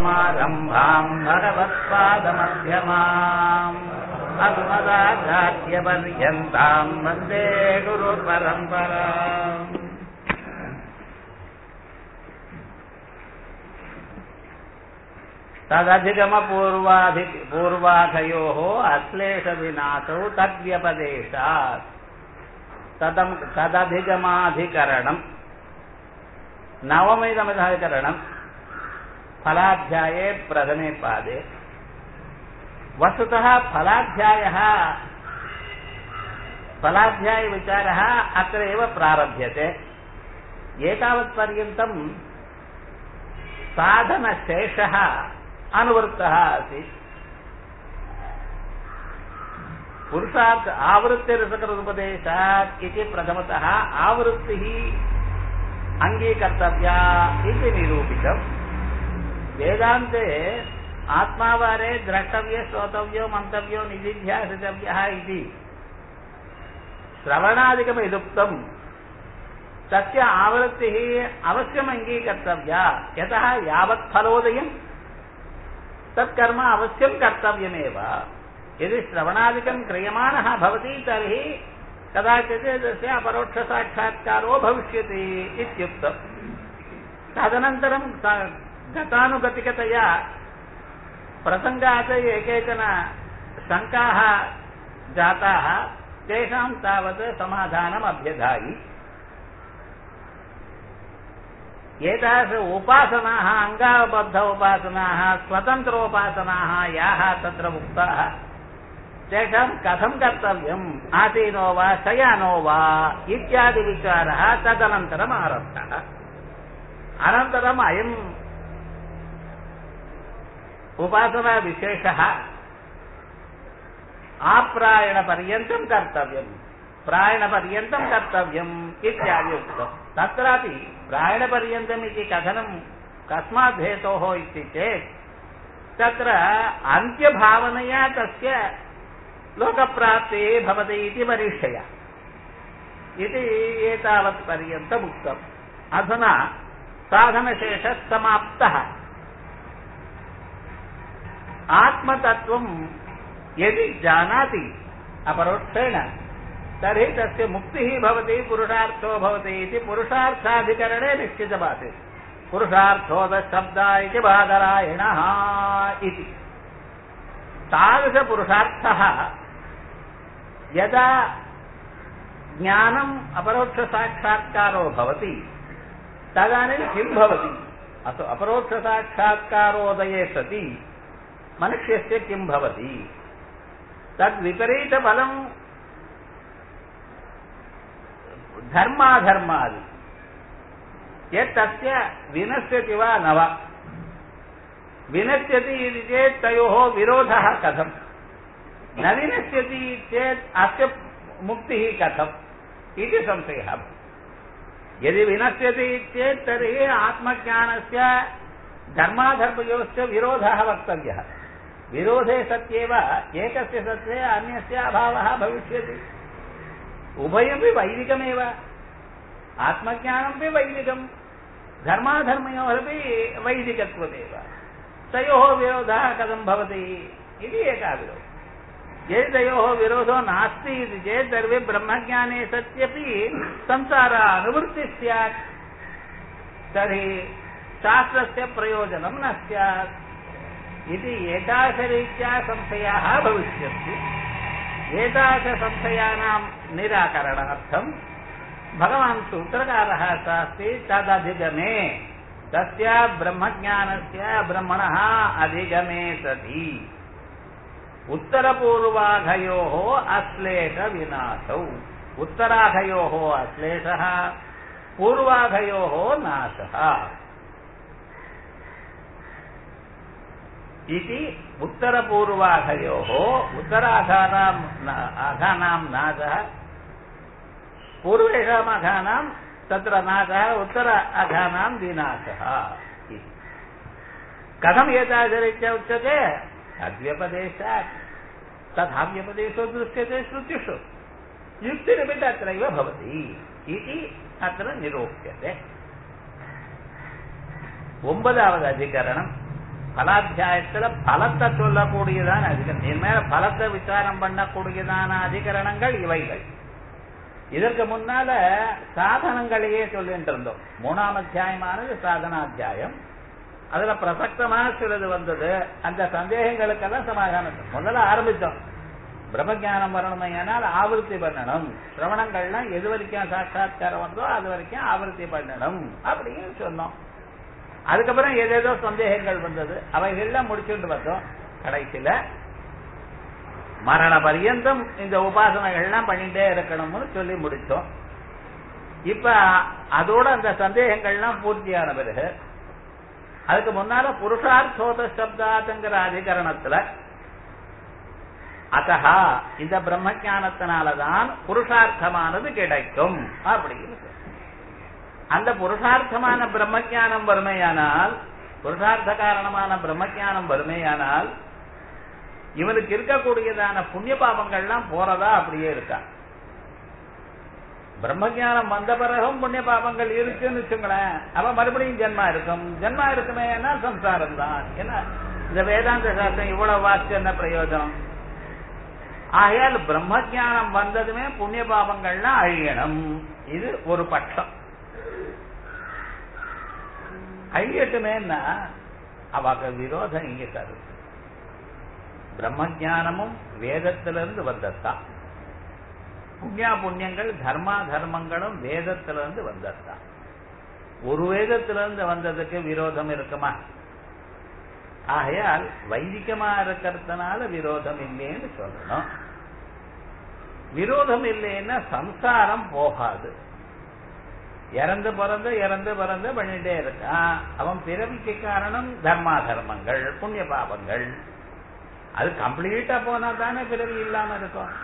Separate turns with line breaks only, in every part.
लक्ष्मीनाथसमारम्भाम् भगवत्पादमध्यमाम् अस्मदाचार्यपर्यन्ताम् वन्दे गुरुपरम्पराम् तदधिगमपूर्वाधि पूर्वाधयोः अश्लेषविनाशौ तद्व्यपदेशात् तदम् तदधिगमाधिकरणम् नवमिदमधिकरणम् फलाध्याये प्रथमे पादे वस्तुतः फलाध्यायः फलाध्यायविचारः अत्र एव प्रारभ्यते एतावत्पर्यन्तम् साधनशेषः अनुवृत्तः आसीत् पुरुषार्थ आवृत्तिरसकृपदेशात् इति प्रथमतः आवृत्तिः अङ्गीकर्तव्या इति निरूपितम् वेदान्ते आत्मावारे द्रष्टव्य श्रोतव्यो मन्तव्यो निदिध्यासितव्यः इति श्रवणादिकमिदुक्तम् तस्य आवृत्तिः अवश्यम् अङ्गीकर्तव्या यतः यावत् फलोदयम् तत्कर्म अवश्यं कर्तव्यमेव यदि श्रवणादिकं क्रियमाणः भवति तर्हि कदाचित् तस्य अपरोक्षसाक्षात्कारो भविष्यति इत्युक्तम् तदनन्तरं गतानुगतिकतया प्रसङ्गात् एकेचन शङ्काः जाताः तेषां तावत् समाधानम् अभ्यधायि एतादृश उपासनाः अङ्गाबद्ध उपासनाः स्वतन्त्रोपासनाः याः तत्र उक्ताः तेषां कथं कर्तव्यम् आसीनो वा शयानो वा इत्यादिविचारः तदनन्तरम् आरब्धः अनन्तरम् अयम् उपासनाविशेषः आप्रायणपर्यन्तं कर्तव्यम् प्रायणपर्यन्तं कर्तव्यम् इत्यादि उक्तम् तत्रापि प्रायणपर्यन्तम् इति कथनं कस्मात् हेतोः इति चेत् तत्र अन्त्यभावनया तस्य लोकप्राप्तिः भवति इति परीक्षया इति एतावत् पर्यन्तम् उक्तम् अधुना साधनशेषः समाप्तः आत्मतत्त्वं यदि जानाति अपरोक्षेण तर्हि तस्य मुक्तिः भवति पुरुषार्थो भवति इति पुरुषार्थाधिकरणे निश्चितमासीत् पुरुषार्थोदशब्दा इति बादरायणः इति तादृशपुरुषार्थः यदा ज्ञानम् अपरोक्षसाक्षात्कारो भवति तदानीं किं भवति अस्तु अपरोक्षसाक्षात्कारोदये सति मनुष्यस्य किं भवति तद्विपरीतफलम् धर्माधर्मादि यत् तस्य विनश्यति वा न वा विनश्यति इति चेत् तयोः विरोधः कथम् न विनश्यति चेत् अस्य मुक्तिः कथम् इति संशयः यदि विनश्यति चेत् तर्हि आत्मज्ञानस्य धर्माधर्मयोश्च विरोधः वक्तव्यः विरोधे सत्येव एकस्य सत्ये अन्यस्य अभावः भविष्यति उभयमपि वैदिकमेव आत्मज्ञानमपि वैदिकम् धर्माधर्मयोरपि वैदिकत्वमेव तयोः विरोधः कथं भवति इति एकः विरोधः यदि तयोः विरोधो नास्ति इति चेत् सर्वे ब्रह्मज्ञाने सत्यपि संसारानुवृत्तिः स्यात् तर्हि शास्त्रस्य प्रयोजनं न स्यात् इति एतादृशरीत्या संशयाः भविष्यन्ति एतादृशसंशयानां निराकरणार्थं भगवान् सूत्रकारः अस्ति तदधिगमे तस्य ब्रह्मज्ञानस्य ब्रह्मणः अधिगमे सति उत्तरपूर्वाघयोः अश्लेषविनाशौ उत्तराघयोः अश्लेषः पूर्वाघयोः नाशः इति उत्तरपूर्वाघयोः उत्तराघानाम् आघानां नाशः पूर्वेषाम् अघानां तत्र नाशः उत्तर अघानां विनाशः कथम् एतादृशरीत्या उच्यते तद्व्यपदेशात् तथा व्यपदेशो दृश्यते श्रुतिषु युक्तिरपि तत्रैव भवति इति अत्र निरूप्यते ஒன்பதாவது அதிகரணம் பலாத்தியாயத்துல பலத்தை சொல்லக்கூடியதான அதிகரணம் என் மேல பலத்தை விசாரம் பண்ணக்கூடியதான அதிகரணங்கள் இவைகள் இதற்கு முன்னால சாதனங்களையே சொல்லிட்டு இருந்தோம் மூணாம் அத்தியாயமானது சாதனாத்தியாயம் அதுல பிரசக்தமாக சிலது வந்தது அந்த சந்தேகங்களுக்கெல்லாம் சமாதானம் முதல்ல ஆரம்பித்தோம் பிரம்மஜானம் வரணுமையானால் ஆவருத்தி பண்ணணும் சிரவணங்கள்லாம் எது வரைக்கும் சாட்சாத்காரம் வந்தோ அது வரைக்கும் ஆவருத்தி பண்ணணும் அப்படின்னு சொன்னோம் அதுக்கப்புறம் ஏதேதோ சந்தேகங்கள் வந்தது அவைகள்லாம் முடிச்சுட்டு வந்தோம் கடைசியில மரண பரியந்தம் இந்த உபாசனைகள்லாம் பண்ணிட்டே இருக்கணும்னு சொல்லி முடிச்சோம் இப்ப அதோட அந்த சந்தேகங்கள்லாம் பூர்த்தியான பிறகு அதுக்கு முன்னால புருஷார்த்தோத சப்தாத்துங்கிற அதிகரணத்துல அத்தகா இந்த பிரம்ம ஞானத்தினாலதான் புருஷார்த்தமானது கிடைக்கும் அப்படின்னு அந்த புருஷார்த்தமான பிரம்ம ஞானம் வறுமையானால் புருஷார்த்த காரணமான பிரம்ம ஞானம் வறுமையானால் இவனுக்கு இருக்கக்கூடியதான புண்ணிய பாபங்கள்லாம் போறதா அப்படியே இருக்கா பிரம்மஜானம் வந்த பிறகும் புண்ணிய பாபங்கள் இருக்குன்னு வச்சுங்களேன் அவன் மறுபடியும் ஜென்மா இருக்கும் ஜென்மா இருக்குமே சம்சாரம் தான் என்ன இந்த வேதாந்த சாஸ்திரம் இவ்வளவு வாசிச்சு என்ன பிரயோஜனம் ஆகையால் பிரம்மஜானம் வந்ததுமே புண்ணிய பாபங்கள்லாம் அழியணும் இது ஒரு பட்சம் அழியட்டுமேன்னா அவக்கு விரோதம் இங்க தரு பிரம்மஜானமும் வேதத்திலிருந்து வந்ததுதான் புண்ணியா புண்ணியங்கள் தர்மா தர்மங்களும் வேதத்திலிருந்து வந்ததுதான் ஒரு வேதத்திலிருந்து வந்ததுக்கு விரோதம் இருக்குமா ஆகையால் வைதிகமா இருக்கிறதுனால விரோதம் இல்லைன்னு சொல்லணும் விரோதம் இல்லைன்னா சம்சாரம் போகாது இறந்து பிறந்து இறந்து பிறந்து பண்ணிட்டே இருக்கான் அவன் பிறவிக்கு காரணம் தர்மா தர்மங்கள் புண்ணிய பாபங்கள் அது கம்ப்ளீட்டா போனா தானே பிறவி இல்லாம இருக்கும்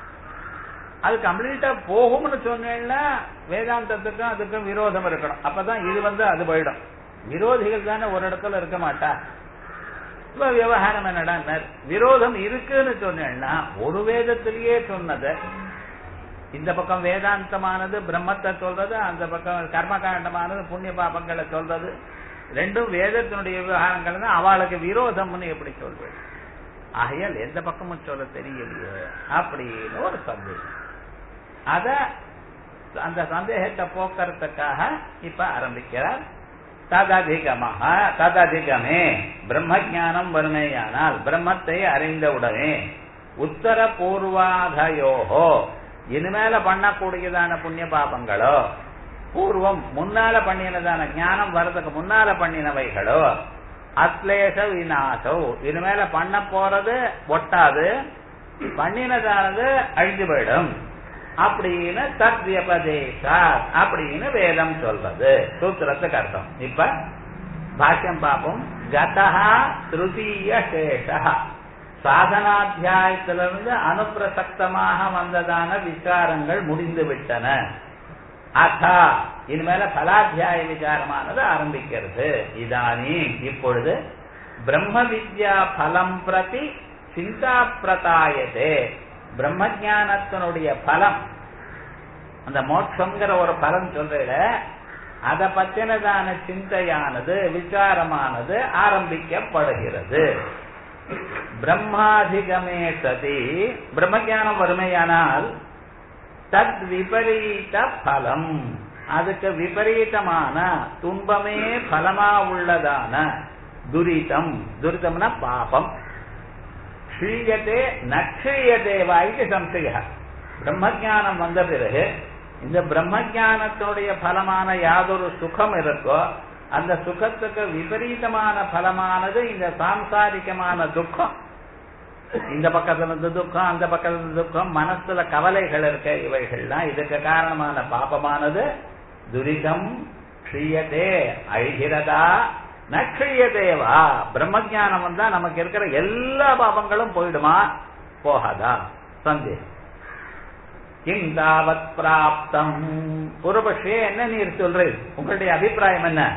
அது கம்ப்ளீட்டா போகும்னு சொன்னேன்னா வேதாந்தத்துக்கும் அதுக்கும் விரோதம் இருக்கணும் அப்பதான் இது வந்து அது போயிடும் விரோதிகள் தானே ஒரு இடத்துல இருக்க மாட்டா இப்ப விவகாரம் என்னடா விரோதம் இருக்குன்னு சொன்னேன்னா ஒரு வேதத்திலேயே சொன்னது இந்த பக்கம் வேதாந்தமானது பிரம்மத்தை சொல்றது அந்த பக்கம் கர்மகாண்டமானது புண்ணிய பாபங்களை சொல்றது ரெண்டும் வேதத்தினுடைய விவகாரங்கள் தான் அவளுக்கு விரோதம்னு எப்படி சொல்றது ஆகையால் எந்த பக்கமும் சொல்ல தெரியலையே அப்படின்னு ஒரு சந்தேகம் அத அந்த சந்தேகத்தை போக்குறதுக்காக இப்ப ஆரம்பிக்கிறார் தததிகமாக தததிகமே பிரம்ம ஜானம் வறுமையானால் பிரம்மத்தை அறிந்தவுடனே உத்தர பூர்வாதயோகோ இனிமேல பண்ணக்கூடியதான புண்ணிய பாபங்களோ பூர்வம் முன்னால பண்ணினதான ஞானம் வர்றதுக்கு முன்னால பண்ணினவைகளோ அத்லேஷ விநாசோ இனிமேல பண்ண போறது ஒட்டாது பண்ணினதானது அழிஞ்சு போயிடும் அப்படின்னு தத்வியபதேசா அப்படின்னு வேதம் சொல்றது சூத்திரத்துக்கு அர்த்தம் இப்ப பாஷ்யம் பார்ப்போம் கதா திருத்தீய சேஷா சாதனாத்தியாயத்திலிருந்து அனுப்பிரசக்தமாக வந்ததான விசாரங்கள் முடிந்து விட்டன அத்தா இனிமேல பலாத்தியாய விசாரமானது ஆரம்பிக்கிறது இதானி இப்பொழுது பிரம்ம வித்யா பலம் பிரதி சிந்தா பிரதாயதே பிரம்ம ஜானத்தினுடைய பலம் அந்த மோட்சங்கிற ஒரு பலம் சொல்ற அத பத்தினதான சிந்தையானது விசாரமானது ஆரம்பிக்கப்படுகிறது பிரம்மாதிகமே சதி பிரம்மஜானம் வறுமையானால் தத் விபரீத பலம் அதுக்கு விபரீதமான துன்பமே பலமா உள்ளதான துரிதம் துரிதம்னா பாபம் க்ஷீயத்தே நக்ஷீயத்தே வாய்க்கு சம்சய பிரம்மஜானம் வந்த பிறகு இந்த பிரம்மஜானத்துடைய பலமான யாதொரு சுகம் இருக்கோ அந்த சுகத்துக்கு விபரீதமான பலமானது இந்த சாம்சாரிகமான துக்கம் இந்த பக்கத்துல இருந்து துக்கம் அந்த பக்கத்துல இருந்து துக்கம் மனசுல கவலைகள் இருக்க இவைகள்லாம் இதுக்கு காரணமான பாபமானது துரிதம் க்ஷீயதே அழிகிறதா நக்ஷீயதேவா பிரம்மஜானம் வந்தா நமக்கு இருக்கிற எல்லா பாபங்களும் போயிடுமா போகாதா சந்தேகம் கிந்தாவத் பிராப்தம் பூர்வபக்ஷே என்ன நீர் சொல்றீர் உங்களுடைய அபிப்பிராயம் என்ன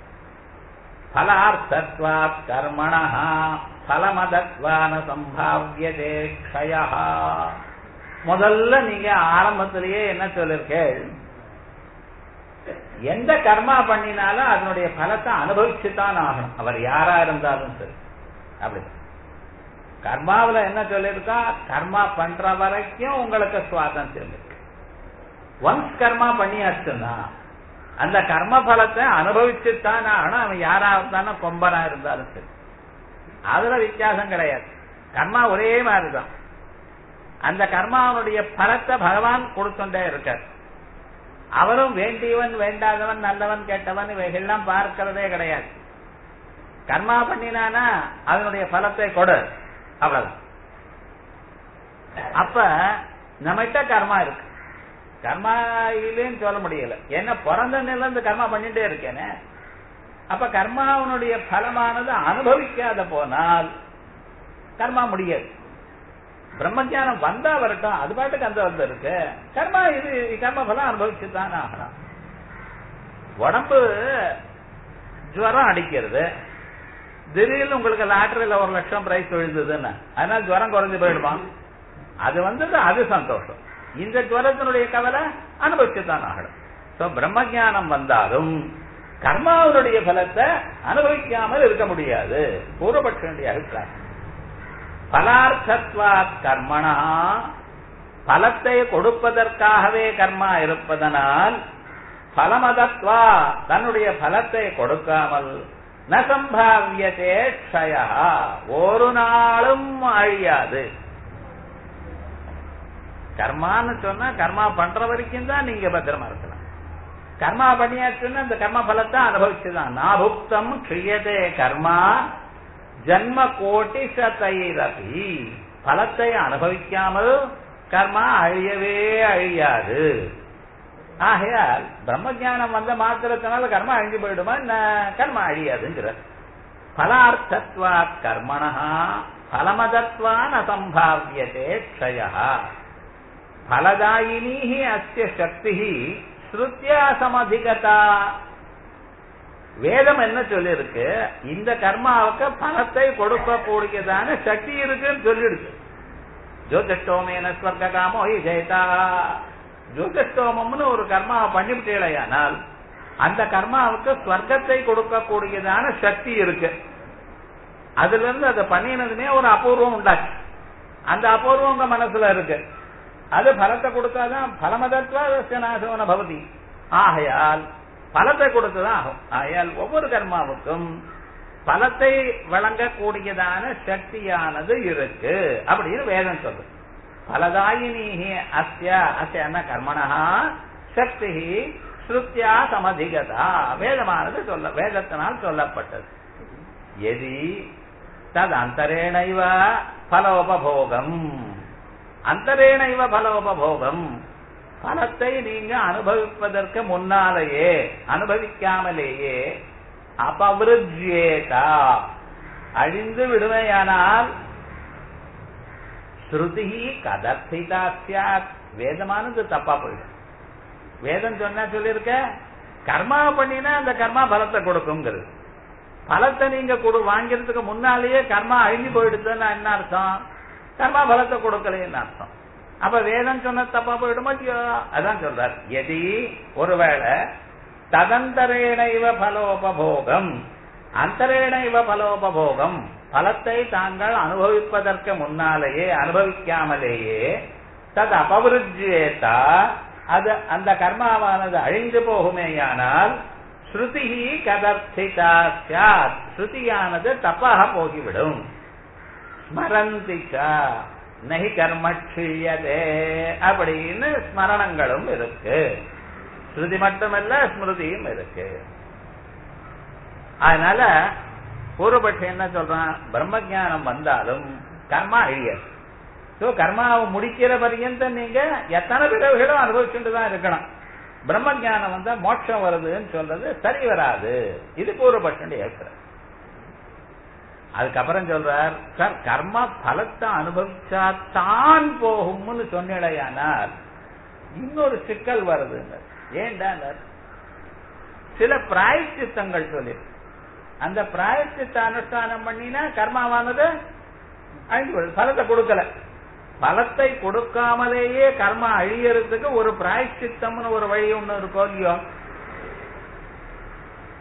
பலார்த்தத்வாத் கர்மணா பலமதத்வான சம்பாவியதே க்ஷயா முதல்ல நீங்க ஆரம்பத்திலேயே என்ன சொல்லிருக்கேள் எந்த கர்மா பண்ணினாலும் அதனுடைய பலத்தை அனுபவிச்சுதான் ஆகணும் அவர் யாரா இருந்தாலும் சரி அப்படி கர்மாவுல என்ன சொல்லியிருக்கா கர்மா பண்ற வரைக்கும் உங்களுக்கு சுவாதந்திரம் இருக்கு ஒன்ஸ் கர்மா பண்ணியாச்சுன்னா அந்த கர்ம பலத்தை அனுபவிச்சுத்தான் ஆகணும் அவன் யாரா இருந்தாலும் கொம்பனா இருந்தாலும் சரி அதுல வித்தியாசம் கிடையாது கர்மா ஒரே மாதிரிதான் அந்த கர்மாவனுடைய பலத்தை பகவான் கொடுத்துட்டே இருக்கார் அவரும் வேண்டியவன் வேண்டாதவன் நல்லவன் கெட்டவன் இவைகள்லாம் பார்க்கிறதே கிடையாது கர்மா பண்ணினானா அதனுடைய பலத்தை கொடு அவ்வளவு அப்ப நம்மகிட்ட கர்மா இருக்கு கர்மா இல்லைன்னு சொல்ல முடியல ஏன்னா பிறந்த நிலையில கர்மா பண்ணிட்டே இருக்கேனே அப்ப கர்மாவனுடைய பலமானது அனுபவிக்காத போனால் கர்மா முடியாது பிரம்மஜானம் வந்தா வரட்டும் அது பாட்டுக்கு அந்த வந்து இருக்கு கர்மா இது கர்ம பலம் அனுபவிச்சுதான் ஆகணும் உடம்பு ஜுவரம் அடிக்கிறது திடீர்னு உங்களுக்கு லாட்டரியில ஒரு லட்சம் பிரைஸ் விழுந்ததுன்னு அதனால ஜுவரம் குறைஞ்சு போயிடுமா அது வந்தது அது சந்தோஷம் இந்த ஜுவரத்தினுடைய கவலை அனுபவிச்சுதான் ஆகணும் சோ பிரம்மஜானம் வந்தாலும் கர்மாவனுடைய பலத்தை அனுபவிக்காமல் இருக்க முடியாது பூர்வபட்சனுடைய அபிப்பிராயம் பலார்த்தத்வா கர்மனா பலத்தை கொடுப்பதற்காகவே கர்மா இருப்பதனால் பலமதத்வா தன்னுடைய பலத்தை கொடுக்காமல் நசம்பாவியதே க்ஷய ஒரு நாளும் அழியாது கர்மான்னு சொன்னா கர்மா பண்ற வரைக்கும் தான் நீங்க பத்திரமா இருக்கலாம் கர்மா பண்ணியாச்சுன்னா இந்த கர்ம பலத்தை அனுபவிச்சுதான் நாபுக்தம் கிரியதே கர்மா ஜன்ம கோட்டி சதைரபி பலத்தை அனுபவிக்காமல் கர்மா அழியவே அழியாது ஆகையால் பிரம்மஜானம் வந்த மாத்திரத்தினால கர்மா அழிஞ்சு போயிடுமா என்ன கர்மா அழியாதுங்கிற பலார்த்தத்வா கர்மணா பலமதத்வான் அசம்பாவியதே க்ஷய பலதாயினி அஸ்ய சக்தி ஸ்ருத்தியா சமதிகதா வேதம் என்ன சொல்லிருக்கு இந்த கர்மாவுக்கு பலத்தை கொடுக்கக்கூடியதான சக்தி இருக்குன்னு சொல்லிடுச்சு ஜோதிஷ்டோமேன ஸ்வர்க காமோ ஜெயதா ஜோதிஷ்டோமம்னு ஒரு கர்மாவை பண்ணிவிட்டேலையானால் அந்த கர்மாவுக்கு ஸ்வர்க்கத்தை கொடுக்கக்கூடியதான சக்தி இருக்கு அதுல இருந்து அதை பண்ணினதுமே ஒரு அபூர்வம் உண்டாச்சு அந்த அபூர்வம் உங்க மனசுல இருக்கு அது பலத்தை கொடுத்தாதான் பலமதத்வா நாசவன பவதி ஆகையால் பலத்தை கொடுத்துதான் ஆகும் ஆகையால் ஒவ்வொரு கர்மாவுக்கும் பலத்தை வழங்கக்கூடியதான சக்தியானது இருக்கு அப்படின்னு வேதம் சொல்லு பலதாயினி அஸ்ய அஸ்ய கர்மணா சக்தி ஸ்ருத்தியா சமதிகதா வேதமானது சொல்ல வேதத்தினால் சொல்லப்பட்டது எதி தது அந்தரேணைவ பலோபபோகம் அந்தரேணைவ பலோபபோகம் பலத்தை நீங்க அனுபவிப்பதற்கு முன்னாலேயே அனுபவிக்காமலேயே அபவிருஜேதா அழிந்து விடுமையானால் ஸ்ருதி கதர்த்திதா சாத் வேதமானது தப்பா போயிடும் வேதம் சொன்னா சொல்லியிருக்க கர்மா பண்ணினா அந்த கர்மா பலத்தை கொடுக்குங்கிறது பலத்தை நீங்க கொடு வாங்கிறதுக்கு முன்னாலேயே கர்மா அழிஞ்சு போயிடுதுன்னு என்ன அர்த்தம் கர்மா பலத்தை கொடுக்கலைன்னு அர்த்தம் அப்ப வேதம் சொன்ன தப்பா போயிடுமா இல்லையோ அதான் சொல்றார் எதி ஒருவேளை ததந்தரேண இவ பலோபபோகம் அந்தரேண இவ பலோபபோகம் பலத்தை தாங்கள் அனுபவிப்பதற்கு முன்னாலேயே அனுபவிக்காமலேயே தது அபவிருஜேதா அது அந்த கர்மாவானது அழிந்து போகுமேயானால் ஸ்ருதி கதர்த்திதா சாத் ஸ்ருதியானது தப்பாக போகிவிடும் ஸ்மரந்திக்கா நகி கர்மக்ஷியதே அப்படின்னு ஸ்மரணங்களும் இருக்கு ஸ்ருதி மட்டுமல்ல ஸ்மிருதியும் இருக்கு அதனால பூர்வபட்சம் என்ன சொல்றான் பிரம்ம ஜானம் வந்தாலும் கர்மா அழியாது ஸோ கர்மாவை முடிக்கிற பரியந்தம் நீங்க எத்தனை பிறகுகளும் அனுபவிச்சுட்டு தான் இருக்கணும் பிரம்ம ஜானம் வந்தா மோட்சம் வருதுன்னு சொல்றது சரி வராது இது பூர்வபட்சம் ஏற்கிற அதுக்கப்புறம் சொல்றார் சார் கர்மா பலத்தை அனுபவிச்சா தான் போகும்னு சொன்னிடையானால் இன்னொரு சிக்கல் வருதுங்க ஏன்டா சில பிராயச்சித்தங்கள் சொல்லி அந்த பிராயச்சித்த அனுஷ்டானம் பண்ணினா கர்மாவானது அழிஞ்சு போயிடுது பலத்தை கொடுக்கல பலத்தை கொடுக்காமலேயே கர்மா அழியறதுக்கு ஒரு பிராயச்சித்தம்னு ஒரு வழி ஒண்ணு இருக்கோ இல்லையோ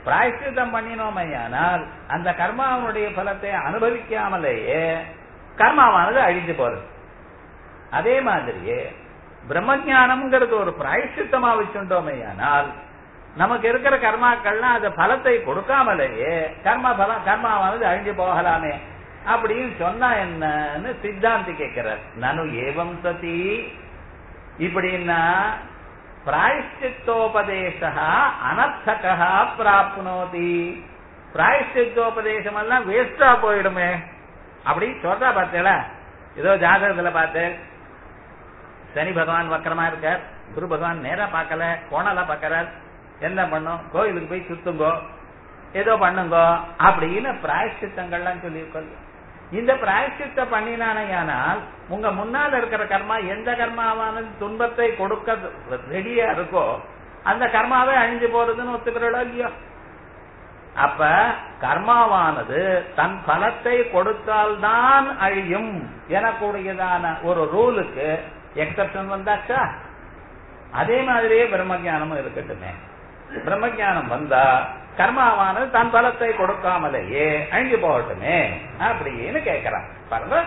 பிராயஷ்சித்தம் பண்ணினோமையானால் அந்த கர்மாவனுடைய பலத்தை அனுபவிக்காமலேயே கர்மாவானது அழிஞ்சு போறது அதே மாதிரியே பிரம்மஜானம்ங்கிறது ஒரு பிராயஷ்சித்தமா வச்சுட்டோமையானால் நமக்கு இருக்கிற கர்மாக்கள்லாம் அந்த பலத்தை கொடுக்காமலேயே கர்ம பலம் கர்மாவானது அழிஞ்சு போகலாமே அப்படின்னு சொன்னா என்னன்னு சித்தாந்தி கேட்கிறார் நனு ஏவம் சதி இப்படின்னா பிராயஷ்சித்தோபதேசா அனர்த்தகா பிராப்னோதி பிராயஷ்சித்தோபதேசம் எல்லாம் வேஸ்டா போயிடுமே அப்படி சொல்றா பார்த்தீங்களா ஏதோ ஜாதகத்துல பார்த்து சனி பகவான் வக்கரமா இருக்கார் குரு பகவான் நேரா பார்க்கல கோணலா பார்க்கறார் என்ன பண்ணும் கோயிலுக்கு போய் சுத்துங்கோ ஏதோ பண்ணுங்கோ அப்படின்னு பிராயஷ்சித்தங்கள்லாம் சொல்லியிருக்கோம் இந்த பிராயஷ்சித்த பண்ணினானையானால் உங்க முன்னால் இருக்கிற கர்மா எந்த கர்மாவானது துன்பத்தை கொடுக்க ரெடியா இருக்கோ அந்த கர்மாவே அழிஞ்சு போறதுன்னு ஒத்துக்கிறோம் இல்லையோ அப்ப கர்மாவானது தன் பலத்தை கொடுத்தால்தான் அழியும் எனக்கூடியதான ஒரு ரூலுக்கு எக்ஸப்ஷன் வந்தாச்சா அதே மாதிரியே பிரம்மஜானமும் இருக்கட்டுமே பிரம்மஜானம் வந்தா கர்மாவானது தன் பலத்தை கொடுக்காமலேயே அழிஞ்சு போகட்டுமே அப்படின்னு கேட்கிறான் பாருங்க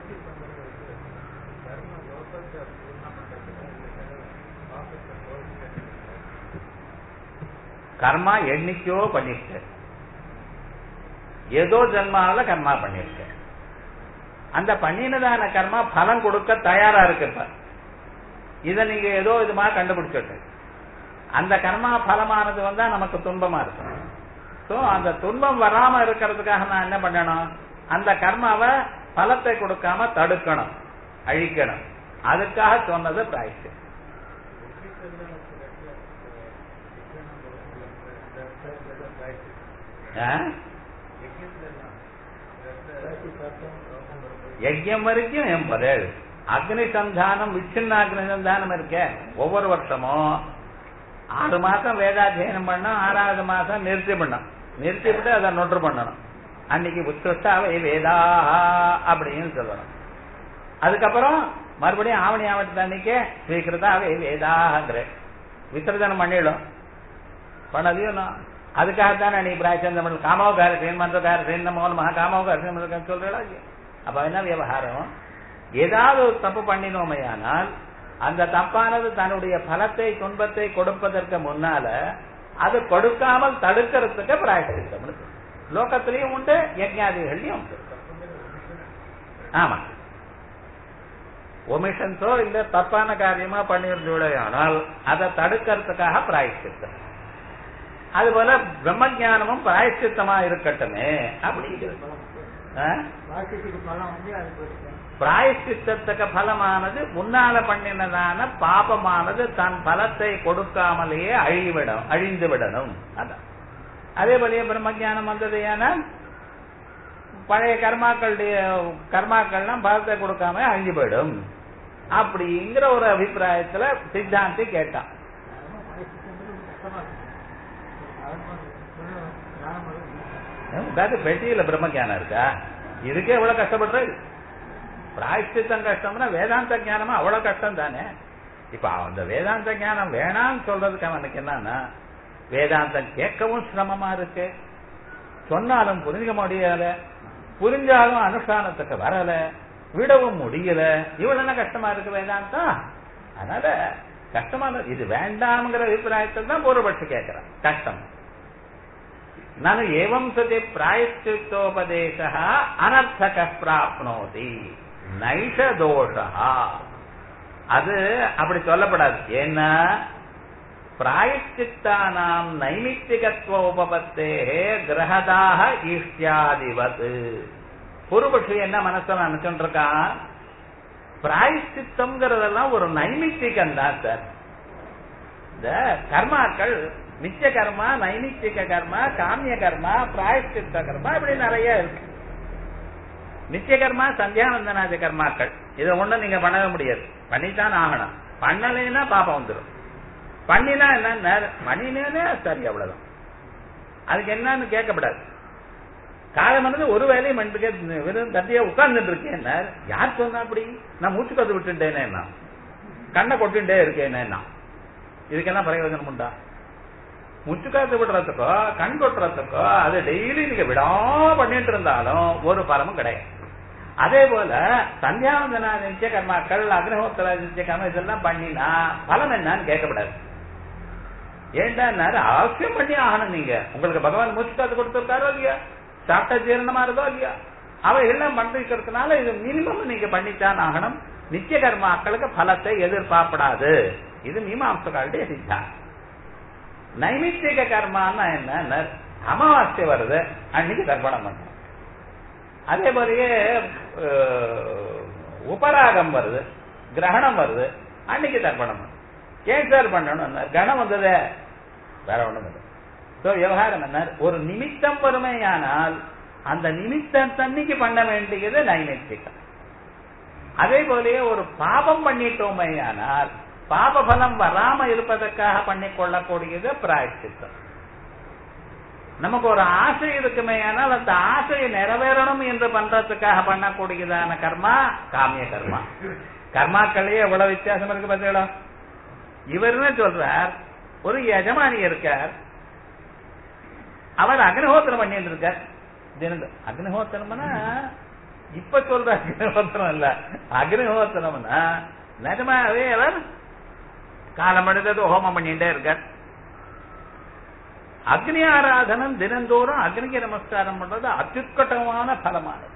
கர்மா எண்ணிக்கையோ பண்ணிருக்க ஏதோ ஜென்மாவில கர்மா பண்ணிருக்க அந்த பண்ணினதான கர்மா பலன் கொடுக்க தயாரா இருக்கு இப்ப இத நீங்க ஏதோ இதுமா கண்டுபிடிச்சிட்டு அந்த கர்மா பலமானது வந்தா நமக்கு துன்பமா இருக்கும் சோ அந்த துன்பம் வராம இருக்கிறதுக்காக நான் என்ன பண்ணணும் அந்த கர்மாவை பலத்தை கொடுக்காம தடுக்கணும் அழிக்கணும் அதுக்காக சொன்னது பிராய்ச்சி யஜ்யம் வரைக்கும் எண்பது அக்னி சந்தானம் விச்சின்ன அக்னி சந்தானம் இருக்க ஒவ்வொரு வருஷமும் ஆறு மாசம் வேதாத்தியனம் பண்ணோம் ஆறாவது மாசம் நிறுத்தி பண்ணோம் நிறுத்தி விட்டு அதை நொற்று பண்ணணும் அன்னைக்கு உத்கிருஷ்டாவை வேதா அப்படின்னு சொல்லணும் அதுக்கப்புறம் மறுபடியும் ஆவணி ஆவணத்து அன்னைக்கு ஸ்ரீகிருதாவே வேதாங்கிற விசர்ஜனம் பண்ணிடும் பண்ணதையும் அதுக்காகத்தானே நீ பிராய்ச்சந்தம் காமோகாரசேன் மந்திரகாரசேன் நமோன் மகா காமோகாரசேன் சொல்றா அப்ப என்ன விவகாரம் ஏதாவது ஒரு தப்பு பண்ணினோமையானால் அந்த தப்பானது தன்னுடைய பலத்தை துன்பத்தை கொடுப்பதற்கு முன்னால அது கொடுக்காமல் தடுக்கிறதுக்கு பிராயசித்தம் லோகத்திலையும் உண்டு யஜ்ஞாதிகள்லயும் உண்டு ஆமா ஒமிஷன்ஸோ இல்ல தப்பான காரியமா பண்ணிருந்தோடையானால் அதை தடுக்கிறதுக்காக பிராயசித்தம் அதுபோல பிரம்மஜானமும் பிராயசித்தமா இருக்கட்டுமே அப்படிங்கிறது பிராயசித்தத்துக்கு பலமானது முன்னால பண்ணினதான பாபமானது தன் பலத்தை கொடுக்காமலேயே அழிவிடும் அழிந்து விடணும் அதான் அதே போலயே பிரம்மஜானம் வந்தது ஏன்னா பழைய கர்மாக்களுடைய கர்மாக்கள்லாம் பலத்தை கொடுக்காம அழிஞ்சு போயிடும் அப்படிங்கிற ஒரு அபிப்பிராயத்துல சித்தாந்தி கேட்டான் உட்காந்து பெட்டியில பிரம்மஜானம் இருக்கா இதுக்கே எவ்வளவு கஷ்டப்படுற பிராயஷ்டித்தம் கஷ்டம்னா வேதாந்த ஞானமா அவ்வளவு கஷ்டம் தானே இப்ப அந்த வேதாந்த ஞானம் வேணாம்னு சொல்றதுக்கு அவனுக்கு என்னன்னா வேதாந்தம் கேட்கவும் சிரமமா இருக்கு சொன்னாலும் புரிஞ்சுக்க முடியல புரிஞ்சாலும் அனுஷ்டானத்துக்கு வரல விடவும் முடியல இவ்வளவு என்ன கஷ்டமா இருக்கு வேதாந்தம் அதனால கஷ்டமான இது வேண்டாம்ங்கிற அபிப்பிராயத்தில் தான் பூர்வபட்சி கேட்கிறான் கஷ்டம் ನಾನು ಏವಂ ಸತಿ ಪ್ರಾಯಶ್ಚಿತ್ತೋಪದೇಶ ಅನರ್ಥಕ ಪ್ರಾಪ್ನೋತಿ நைஷ தோஷா அது அப்படி சொல்லப்படாது ஏன்னா பிராயச்சித்தானாம் நைமித்திகத்துவ உபபத்தே கிரகதாக ஈஷ்டியாதிபத் பூர்வபட்சி என்ன மனசுல நினைச்சுட்டு இருக்கான் பிராயச்சித்தம்ங்கிறதெல்லாம் ஒரு நைமித்திகம் தான் சார் இந்த கர்மாக்கள் நித்திய கர்மா நைமித்திக கர்மா காமிய கர்மா பிராயஷ்டித்த கர்மா இப்படி நிறைய இருக்கு நித்திய கர்மா சந்தியாவந்தனாதி கர்மாக்கள் இதை ஒண்ணு நீங்க பண்ணவே முடியாது பண்ணித்தான் ஆகணும் பண்ணலைன்னா பாப்பம் வந்துடும் பண்ணினா என்ன பண்ணினே சரி அவ்வளவுதான் அதுக்கு என்னன்னு கேட்கப்படாது காலமானது ஒரு வேலையும் பண்ணிட்டு வெறும் தத்தியா உட்கார்ந்துட்டு இருக்கேன் யார் சொன்னா அப்படி நான் மூச்சு கத்து விட்டுட்டேனே நான் கண்ணை கொட்டுட்டே இருக்கேனே நான் இதுக்கெல்லாம் பிரயோஜனம் உண்டா முச்சுக்காத்து விடுறதுக்கோ கண் கொட்டுறதுக்கோ அது டெய்லி நீங்க விடாம பண்ணிட்டு இருந்தாலும் ஒரு பலமும் கிடையாது அதே போல சந்தியாவந்தனா நிச்சய கர்மாக்கள் அக்னிஹோத்திர நிச்சய கர்மா இதெல்லாம் பண்ணினா பலம் என்னன்னு கேட்கக்கூடாது ஏன்டா அவசியம் பண்ணி ஆகணும் நீங்க உங்களுக்கு பகவான் மூச்சுக்காத்து கொடுத்திருக்காரோ இல்லையா சாப்பிட்ட ஜீரணமா இருந்தோ இல்லையா அவை எல்லாம் பண்ணிருக்கிறதுனால இது மினிமம் நீங்க பண்ணித்தான் ஆகணும் நித்திய கர்மாக்களுக்கு பலத்தை எதிர்பார்ப்படாது இது மீமாம்சகாலுடைய சித்தாந்தம் நைமித்திக கர்மான்னா என்ன அமாவாசை வருது அன்னைக்கு தர்ப்பணம் பண்ணணும் அதே போலயே உபராகம் வருது கிரகணம் வருது அன்னைக்கு தர்ப்பணம் பண்ணணும் ஏன் சார் பண்ணணும் கணம் வந்ததே வேற ஒண்ணும் இல்லை சோ விவகாரம் என்ன ஒரு நிமித்தம் வறுமையானால் அந்த நிமித்தம் தண்ணிக்கு பண்ண வேண்டியது நைமித்திகம் அதே போலயே ஒரு பாபம் பண்ணிட்டோமேயானால் பாப பலம் வராம இருப்பதற்காக பண்ணிக்கொள்ளக்கூடியது பிராயச்சித்தம் நமக்கு ஒரு ஆசை இருக்குமே ஆனால் அந்த ஆசையை நிறைவேறணும் என்று பண்றதுக்காக பண்ணக்கூடியதான கர்மா காமிய கர்மா கர்மாக்களையே எவ்வளவு வித்தியாசம் இருக்கு பார்த்தீங்களா இவருன்னு சொல்றார் ஒரு எஜமானி இருக்கார் அவர் அக்னிஹோத்திரம் பண்ணிட்டு இருக்கார் தினம் அக்னிஹோத்திரம்னா இப்ப சொல்ற அக்னிஹோத்திரம் இல்ல அக்னிஹோத்திரம்னா நிஜமாவே அவர் காலம் எடுத்தது ஹோமம் பண்ணிட்டே இருக்கார் அக்னி ஆராதனம் தினந்தோறும் அக்னிக்கு நமஸ்காரம் பண்றது அத்யுட்கட்டமான பலமானது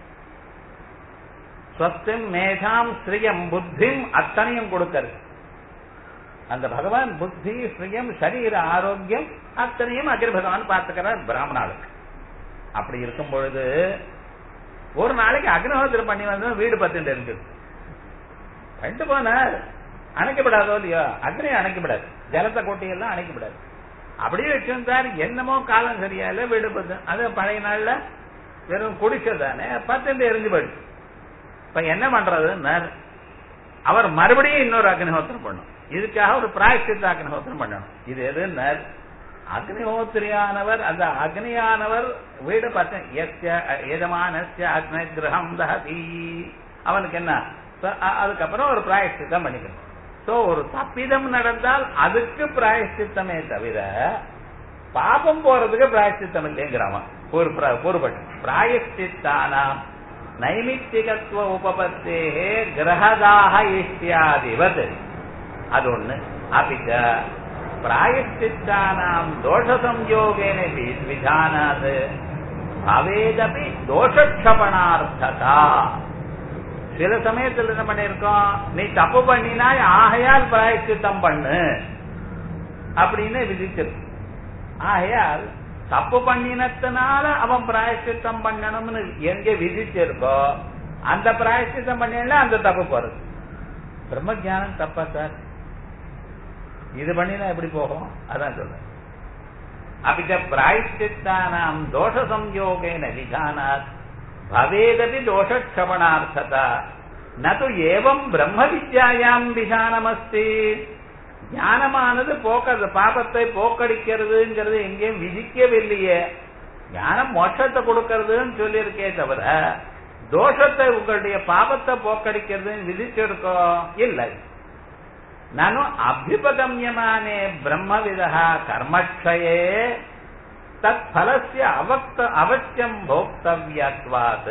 ஸ்வஸ்திம் மேதாம் ஸ்ரீயம் புத்திம் அத்தனையும் கொடுக்கிறது அந்த பகவான் புத்தி ஸ்ரீயம் சரீர ஆரோக்கியம் அத்தனையும் அக்னி பகவான் பார்த்துக்கிறார் பிராமணாளுக்கு அப்படி இருக்கும் பொழுது ஒரு நாளைக்கு அக்னிஹோத்திரம் பண்ணி வந்து வீடு பத்துட்டு இருக்குது ரெண்டு போனார் அணைக்கப்படாதோ இல்லையோ அக்னி அணைக்கப்படாது ஜலத்தை கொட்டியெல்லாம் அணைக்கப்படாது அப்படியே வச்சிருந்தார் என்னமோ காலம் சரியா இல்ல வீடு பத்து அது பழைய நாள்ல வெறும் குடிசை தானே பத்து எரிஞ்சு போயிடுச்சு இப்ப என்ன பண்றதுன்னு அவர் மறுபடியும் இன்னொரு அக்னிஹோத்திரம் பண்ணும் இதுக்காக ஒரு பிராயசித்த அக்னிஹோத்திரம் பண்ணணும் இது எதுன்னு அக்னிஹோத்திரியானவர் அந்த அக்னியானவர் வீடு பார்த்த எஜமானஸ்ய அக்னி கிரகம் தகதி அவனுக்கு என்ன அதுக்கப்புறம் ஒரு பிராயஷ்டித்தம் பண்ணிக்கணும் சோ ஒரு தப்பிதம் நடந்தால் அதுக்கு பிராயஷ்டித்தமே தவிர பாபம் போறதுக்கு பிராயஷ்டித்தம் இல்லைங்கிறான் ஒரு பொறுப்பட்டு பிராயஷ்டித்தானாம் நைமித்திகத்துவ உபபத்தே கிரகதாக இஷ்டியாதிவத் அது ஒண்ணு அபிச்ச பிராயஷ்டித்தானாம் தோஷ சம்யோகேன விதானாத் பவேதபி தோஷக்ஷபணார்த்ததா சில சமயத்தில் என்ன பண்ணிருக்கோம் நீ தப்பு பண்ணினாய் ஆகையால் பிராயச்சித்தம் பண்ணு அப்படின்னு விதிச்சிருக்கு ஆகையால் தப்பு பண்ணினத்தினால அவன் பிராயச்சித்தம் பண்ணணும்னு எங்க விதிச்சிருக்கோ அந்த பிராயச்சித்தம் பண்ணல அந்த தப்பு போறது பிரம்ம ஜானம் தப்பா சார் இது பண்ணினா எப்படி போகும் அதான் சொல்றேன் அப்பிச்ச பிராயச்சித்தானாம் தோஷ சம்யோகேன விதானாத் பவேதபி தோஷக்ஷபணார்த்ததா நது ஏவம் பிரம்ம வித்யாயாம் விதானமஸ்தி ஞானமானது போக்கிறது பாபத்தை போக்கடிக்கிறதுங்கிறது எங்கேயும் விதிக்கவில்லையே ஞானம் மோட்சத்தை கொடுக்கறதுன்னு சொல்லியிருக்கே தவிர தோஷத்தை உங்களுடைய பாபத்தை போக்கடிக்கிறதுன்னு விதிச்சிருக்கோம் இல்லை நானும் அபியுபகமியமானே பிரம்மவிதா கர்மக்ஷயே தத் பலசிய அவக்த அவசியம் போக்தவியத்வாத்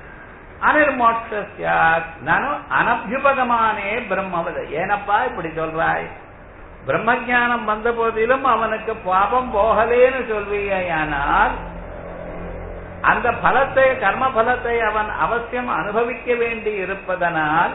அனிர்மோட்சாத் நானும் அனபியுபகமானே பிரம்மவித ஏனப்பா இப்படி சொல்றாய் பிரம்ம ஜானம் வந்த போதிலும் அவனுக்கு பாபம் போகலேன்னு சொல்வியானால் அந்த பலத்தை கர்ம பலத்தை அவன் அவசியம் அனுபவிக்க வேண்டி இருப்பதனால்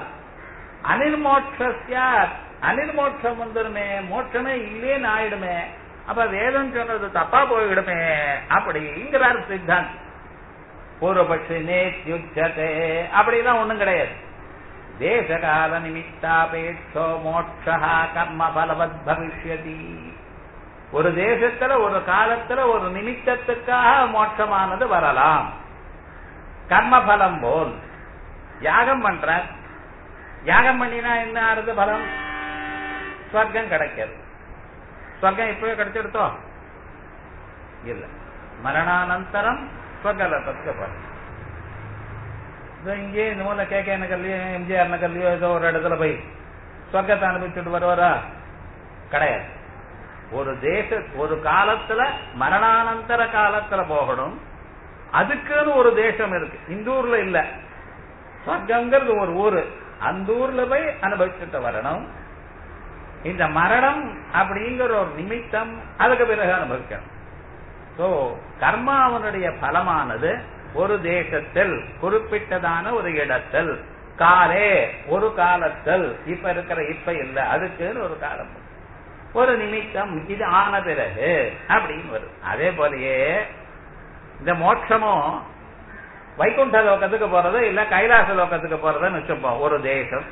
அனிர்மோட்சாத் அனிர்மோட்சம் வந்துருமே மோட்சமே இல்லேன்னு ஆயிடுமே அப்ப வேதம் சொன்னது தப்பா போயிடுமே அப்படிங்கிறார் சித்தாந்த் பூர்வபட்சி நேத்யுச்சதே அப்படிலாம் ஒண்ணும் கிடையாது தேசகால நிமித்தாபேட்சோ மோட்சா கர்ம பலவத் பவிஷ்யதி ஒரு தேசத்துல ஒரு காலத்துல ஒரு நிமித்தத்துக்காக மோட்சமானது வரலாம் கர்மபலம் போல் யாகம் பண்ற யாகம் பண்ணினா என்ன ஆறுது பலம் ஸ்வர்க்கம் கிடைக்கிறது ஸ்வர்க்கம் இப்பவே கிடைச்சிடுத்தோ இல்ல மரணானந்தரம் ஸ்வர்கலத்துக்கு போறோம் இங்கே இந்த மூலம் கே கே நகர்லயோ எம்ஜிஆர் நகர்லயோ ஏதோ ஒரு இடத்துல போய் ஸ்வர்க்கத்தை அனுபவிச்சுட்டு வருவாரா கிடையாது ஒரு தேச ஒரு காலத்துல மரணானந்தர காலத்துல போகணும் அதுக்குன்னு ஒரு தேசம் இருக்கு இந்த ஊர்ல இல்ல சொர்க்கங்கிறது ஒரு ஊரு அந்த ஊர்ல போய் அனுபவிச்சுட்டு வரணும் இந்த மரணம் அப்படிங்கிற ஒரு நிமித்தம் அதுக்கு பிறகு அனுபவிக்கணும் சோ கர்மாவனுடைய பலமானது ஒரு தேசத்தில் குறிப்பிட்டதான ஒரு இடத்தில் காலே ஒரு காலத்தில் இப்ப இருக்கிற இப்ப இல்ல அதுக்குன்னு ஒரு காலம் ஒரு நிமித்தம் இது ஆன பிறகு அப்படின்னு வரும் அதே போலயே இந்த மோட்சமும் வைகுண்ட லோகத்துக்கு போறது இல்ல கைலாச லோகத்துக்கு போறதுன்னு வச்சுப்போம் ஒரு தேசம்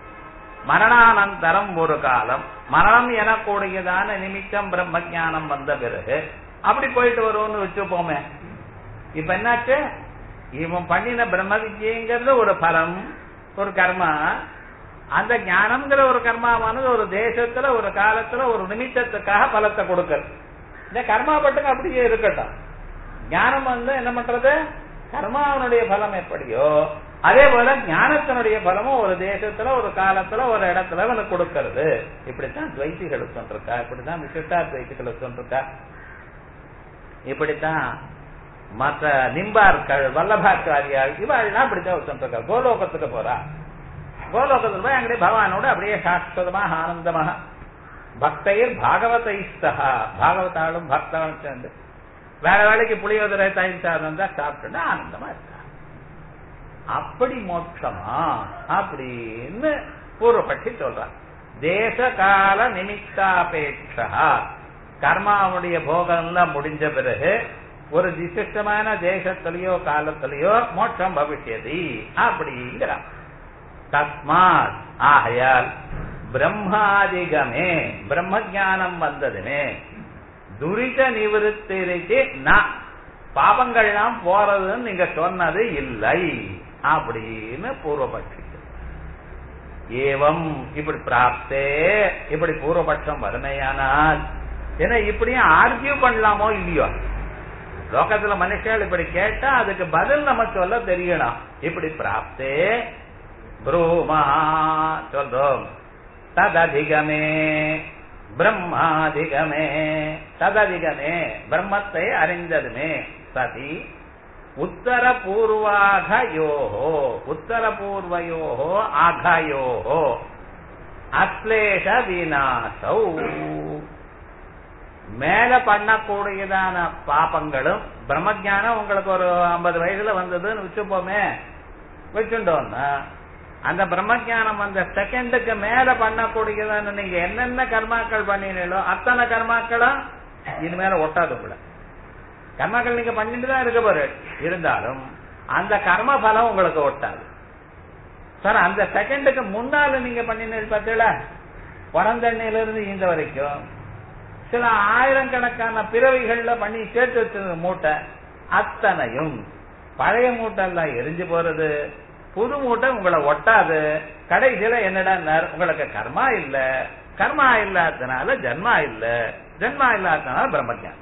மரணானந்தரம் ஒரு காலம் மரணம் எனக்கூடியதான நிமித்தம் பிரம்ம ஞானம் வந்த பிறகு அப்படி போயிட்டு வருவோம்னு வச்சுப்போமே இப்ப என்னாச்சு இவன் பண்ணின பிரம்ம வித்யங்கிறது ஒரு பலம் ஒரு கர்மா அந்த ஞானம்ங்கிற ஒரு கர்மாவானது ஒரு தேசத்துல ஒரு காலத்துல ஒரு நிமித்தத்துக்காக பலத்தை கொடுக்கறது இந்த கர்மா பட்டுங்க அப்படியே இருக்கட்டும் ஞானம் வந்து என்ன பண்றது கர்மாவனுடைய பலம் எப்படியோ அதே போல ஞானத்தினுடைய பலமும் ஒரு தேசத்துல ஒரு காலத்துல ஒரு இடத்துல அவனுக்கு கொடுக்கறது இப்படித்தான் துவைத்திகளுக்கு சொல்லிருக்கா இப்படித்தான் விசிட்டா துவைத்திகளுக்கு சொல்லிருக்கா இப்படித்தான் மற்ற நிம்பார்கள் வல்லபாச்சாரியார் இவாள்லாம் அப்படித்தான் சொல்லிருக்கா கோலோகத்துக்கு போறா கோலோகத்துல போய் அங்கே பகவானோட அப்படியே சாஸ்வதமாக ஆனந்தமாக பக்தையர் பாகவதைஸ்தகா பாகவதாலும் பக்தவன் சேர்ந்து வேற வேலைக்கு புளியோதரை தயிர் சாதம் தான் சாப்பிட்டு ஆனந்தமா இருக்கா அப்படி மோட்சமா அப்படின்னு பூர்வபட்சி சொல்றான் தேச கால நிமித்தாபேட்சா கர்மாவுடைய போகம்லாம் முடிஞ்ச பிறகு ஒரு விசிஷ்டமான தேசத்திலேயோ காலத்திலேயோ மோட்சம் பவிஷ்யதி அப்படிங்கிறான் தஸ்மாத் ஆகையால் பிரம்மாதிகமே பிரம்ம ஜானம் வந்ததுமே துரித நிவிருத்திக்கு நான் பாபங்கள்லாம் போறதுன்னு நீங்க சொன்னது இல்லை அப்படின்னு பூர்வபட்சி ஏவம் இப்படி பிராப்தே இப்படி பூர்வபட்சம் வறுமையானால் ஏன்னா இப்படியும் ஆர்கியூ பண்ணலாமோ இல்லையோ லோகத்துல மனுஷர்கள் இப்படி கேட்டா அதுக்கு பதில் நம்ம சொல்ல தெரியணும் இப்படி பிராப்தே ப்ரூமா சொல்றோம் தததிகமே பிரம்மாதிகமே தததிகமே பிரம்மத்தை அறிந்ததுமே சதி உத்தர பூர்வாகயோஹோ உத்தர பூர்வயோஹோ ஆகயோஹோ அஸ்லேஷ விநாசௌ மேல பண்ணக்கூடியதான பாப்பங்களும் பிரம்மஜானம் உங்களுக்கு ஒரு ஐம்பது வயசுல வந்ததுன்னு வச்சுப்போமே வச்சுட்டோம்னா அந்த பிரம்மஜானம் அந்த செகண்டுக்கு மேல பண்ணக்கூடியதான நீங்க என்னென்ன கர்மாக்கள் பண்ணினீங்களோ அத்தனை கர்மாக்களும் இனிமேல ஒட்டாது கூட கர்மாக்கள் நீங்க பண்ணிட்டு தான் இருக்க போற இருந்தாலும் அந்த கர்ம பலம் உங்களுக்கு ஒட்டாது சார் அந்த செகண்டுக்கு முன்னால நீங்க பண்ணினீங்க பார்த்தீங்களா பிறந்தண்ணில இருந்து இந்த வரைக்கும் சில ஆயிரக்கணக்கான பிறவிகள்ல பண்ணி சேர்த்து வச்சிருந்த மூட்டை அத்தனையும் பழைய மூட்டை எல்லாம் எரிஞ்சு போறது புது மூட்டை உங்களை ஒட்டாது கடைசியில என்னடா உங்களுக்கு கர்மா இல்ல கர்மா இல்லாதனால ஜன்மா இல்ல ஜன்மா இல்லாதனால பிரம்மஜானம்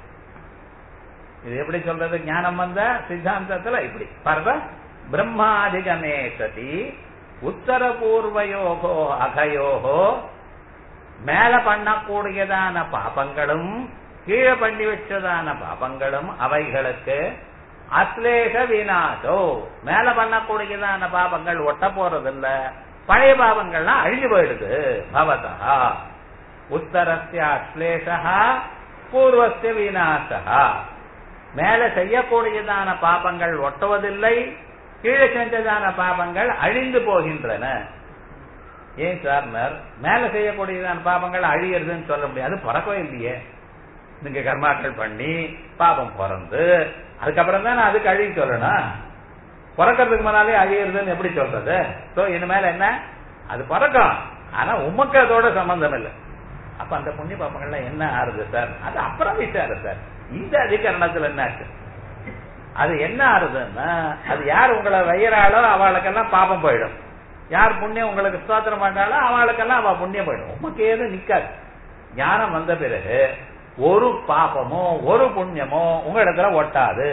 இது எப்படி சொல்றது ஞானம் வந்த சித்தாந்தத்துல இப்படி பாருங்க பிரம்மாதிகமே சதி உத்தர பூர்வயோகோ அகயோகோ மேல பண்ணக்கூடியதான பாபங்களும் கீழே பண்ணி வச்சதான பாபங்களும் அவைகளுக்கு அஸ்லேஷ வினாசோ மேல பண்ணக்கூடியதான பாபங்கள் ஒட்ட போறதில்ல பழைய பாவங்கள்லாம் அழிஞ்சு போயிடுது பவதா உத்தரஸ்ய அஸ்லேஷா பூர்வஸ்ய விநாசா மேல செய்யக்கூடியதான பாபங்கள் ஒட்டுவதில்லை கீழே செஞ்சதான பாபங்கள் அழிந்து போகின்றன ஏன் சார் மேல செய்யக்கூடியதான பாபங்கள் அழியறதுன்னு சொல்ல முடியாது பிறக்கவே இல்லையே நீங்க கர்மாக்கள் பண்ணி பாபம் பிறந்து அதுக்கப்புறம் தான் அதுக்கு அழிய சொல்லணும் பிறக்கிறதுக்கு முன்னாலே அழியறதுன்னு எப்படி சொல்றது சோ இனிமேல என்ன அது பிறக்கும் ஆனா உமக்கு அதோட சம்பந்தம் இல்லை அப்ப அந்த புண்ணிய பாப்பங்கள்லாம் என்ன ஆறுது சார் அது அப்புறம் விசாரம் சார் இந்த அதிகரணத்துல என்னாச்சு அது என்ன ஆறுதுன்னா அது யார் உங்களை வையறாளோ அவளுக்கெல்லாம் பாபம் போயிடும் யார் புண்ணியம் உங்களுக்கு ஸ்தோத்திரம் பண்றாளோ அவளுக்கெல்லாம் அவ புண்ணியம் போயிடும் உமக்கு ஏதும் நிக்காது ஞானம் வந்த பிறகு ஒரு பாபமோ ஒரு புண்ணியமோ உங்க இடத்துல ஒட்டாது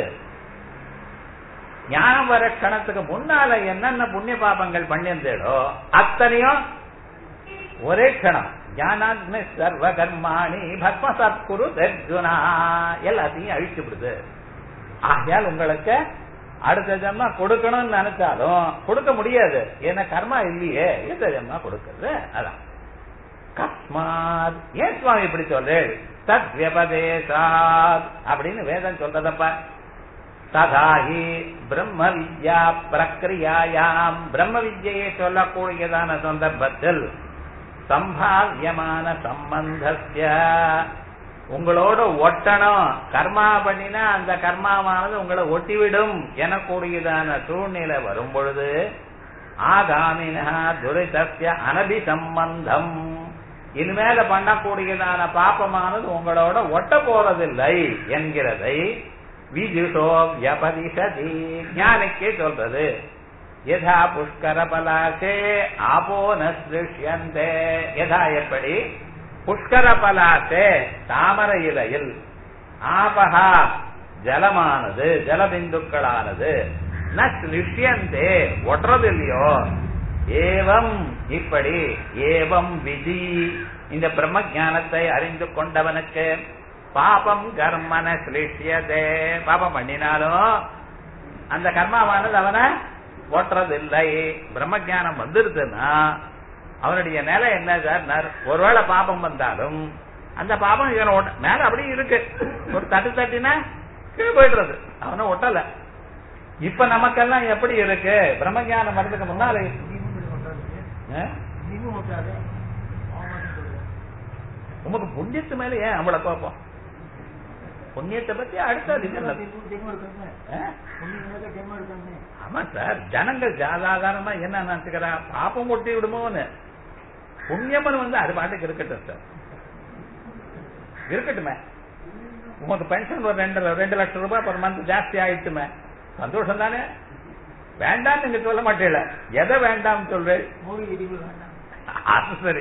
ஞானம் வர கணத்துக்கு முன்னால என்னென்ன புண்ணிய பாபங்கள் பண்ணியிருந்தேடோ அத்தனையும் ஒரே கணம் ஞானாத்ம சர்வ கர்மாணி பத்மசத் குரு தர்ஜுனா எல்லாத்தையும் அழிச்சு விடுது ஆகையால் உங்களுக்கு அடுத்த ஜென்மா கொடுக்கணும்னு நினைச்சாலும் கொடுக்க முடியாது ஏன்னா கர்மா இல்லையே இந்த ஜென்மா கொடுக்கறது அதான் கஸ்மாத் ஏன் சுவாமி இப்படி சொல்றேன் தத் வியபதேசாத் அப்படின்னு வேதம் சொல்றதப்பா ததாஹி பிரம்ம வித்யா பிரக்ரியாயாம் பிரம்ம வித்யை சொல்லக்கூடியதான சந்தர்ப்பத்தில் சம்பாவியமான சம்பந்தஸ்ய உங்களோட ஒட்டணும் கர்மா பண்ணினா அந்த கர்மாவானது உங்களை ஒட்டிவிடும் எனக்கூடியதான சூழ்நிலை வரும் பொழுது ஆகாமினா துரிதஸ்ய அனபி சம்பந்தம் இனிமேல பண்ணக்கூடியதான பாப்பமானது உங்களோட ஒட்ட போறதில்லை என்கிறதை விஜுஷோ வியபதிஷதி ஞானிக்கே சொல்றது யதா புஷ்கர பலாசே ஆபோ நிருஷ்யந்தே யதா எப்படி புஷ்கர பலாசே தாமரை இலையில் ஆபகா ஜலமானது ஜலபிந்துக்களானது நிஷ்யந்தே ஒட்டுறதில்லையோ ஏவம் இப்படி ஏவம் விதி இந்த பிரம்ம ஞானத்தை அறிந்து கொண்டவனுக்கு பாபம் கர்மன சிலிஷ்யதே பாபம் பண்ணினாலும் அந்த கர்மாவானது அவனை ஓட்டுறதில்லை பிரம்ம ஜானம் வந்துருதுன்னா அவனுடைய நிலை என்ன சார் ஒருவேளை பாபம் வந்தாலும் அந்த பாபம் இவனை ஒட்ட மேல அப்படியே இருக்கு ஒரு தட்டு தட்டினா கீழே போயிடுறது அவனை ஒட்டல இப்ப நமக்கெல்லாம் எப்படி இருக்கு பிரம்ம ஜானம் வர்றதுக்கு முன்னாலே உமக்கு புண்ணியத்து மேல ஏன் அவ்வளவு கோபம் புண்ணியத்தை பத்தி அடுத்த ஆமா சார் ஜனங்கள் சாதாரணமா என்ன நினைச்சுக்கிறா பாப்பம் ஒட்டி விடுமோன்னு புண்ணியமன் வந்து அது பாட்டுக்கு இருக்கட்டும் சார் இருக்கட்டுமே உமக்கு பென்ஷன் ஒரு ரெண்டு ரெண்டு லட்சம் ரூபாய் பர் மந்த் ஜாஸ்தி ஆயிட்டுமே சந்தோஷம் தானே வேண்டாம் நீங்க சொல்ல மாட்டேல எதை வேண்டாம் சொல்றேன் அது சரி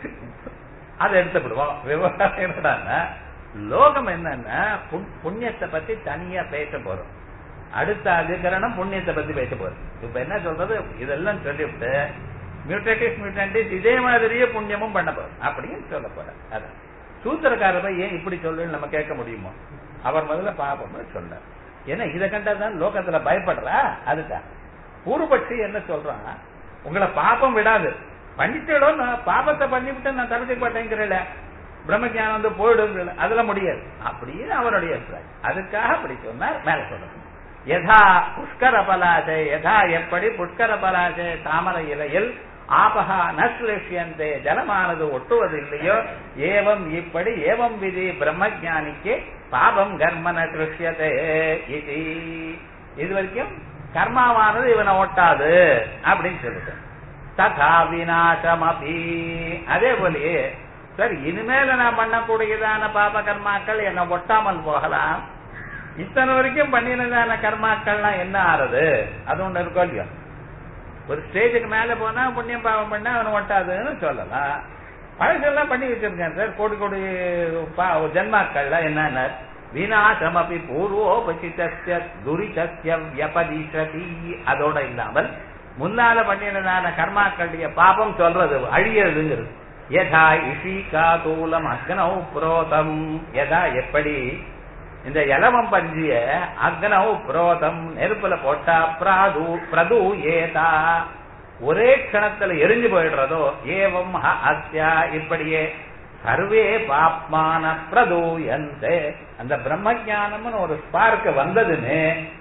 அதை எடுத்துக்கிடுவோம் விவகாரம் என்னடான்னா லோகம் என்னன்னா புண்ணியத்தை பத்தி தனியா பேச போறோம் அடுத்த அதிகரணம் புண்ணியத்தை பத்தி பேச போறோம் இப்ப என்ன சொல்றது இதெல்லாம் சொல்லிவிட்டு மியூட்டேட்டிஸ் மியூட்டன்டிஸ் இதே மாதிரியே புண்ணியமும் பண்ண போறோம் அப்படின்னு சொல்ல போறேன் அதான் சூத்திரக்காரரை ஏன் இப்படி சொல்லுன்னு நம்ம கேட்க முடியுமோ அவர் முதல்ல பாப்போம்னு சொல்ல ஏன்னா இதை கண்டாதான் லோகத்துல பயப்படுறா அதுதான் பூர்வபட்சி என்ன சொல்றான் உங்களை பாப்பம் விடாது பண்ணிட்டோம் நான் பாபத்தை பண்ணிவிட்டு நான் தடுத்து போட்டேங்கிறல பிரம்ம ஜானம் வந்து போயிடும் அதெல்லாம் முடியாது அப்படின்னு அவருடைய அபிப்பிராயம் அதுக்காக அப்படி சொன்னார் மேல சொல்றது யதா புஷ்கர பலாசை யதா எப்படி புஷ்கர பலாசை தாமரை இலையில் ஆபகா நஸ்லேஷியந்தே ஜலமானது ஒட்டுவதில்லையோ ஏவம் இப்படி ஏவம் விதி பிரம்மஜானிக்கு பாபம் கர்மன திருஷ்யதே இது இது வரைக்கும் கர்மாவானது இவனை ஒட்டாது அப்படின்னு சொல்லிட்டு ததா விநாசம் அபி அதே போலயே சார் இனிமேல நான் பண்ணக்கூடியதான பாப கர்மாக்கள் என்ன ஒட்டாமல் போகலாம் இத்தனை வரைக்கும் பண்ணினதான கர்மாக்கள்லாம் என்ன ஆறுது அது ஒண்ணு இருக்கும் இல்லையோ ஒரு ஸ்டேஜுக்கு மேல போனா புண்ணியம் பாவம் பண்ணா அவன் ஒட்டாதுன்னு சொல்லலாம் பழசெல்லாம் பண்ணி வச்சிருக்கேன் சார் கோடி கோடி ஜென்மாக்கள்ல என்னென்ன விநாசமபி பூர்வோபசித்த துரிதஸ்ய வியபதிஷதி அதோட இல்லாமல் முன்னால பண்ணினதான கர்மாக்களுடைய பாபம் சொல்றது அழியறதுங்கிறது யதா இஷிகா தூலம் அக்னௌ புரோதம் யதா எப்படி இந்த இலவம் பஞ்சிய அக்னௌ புரோதம் நெருப்புல போட்டா பிராது பிரது ஏதா ஒரே க்ஷணத்துல எரிஞ்சு போயிடுறதோ ஏவம் அஸ்யா இப்படியே சர்வே பாப்மான பிரதூயந்தே அந்த பிரம்ம ஜானம்னு ஒரு ஸ்பார்க் வந்ததுன்னு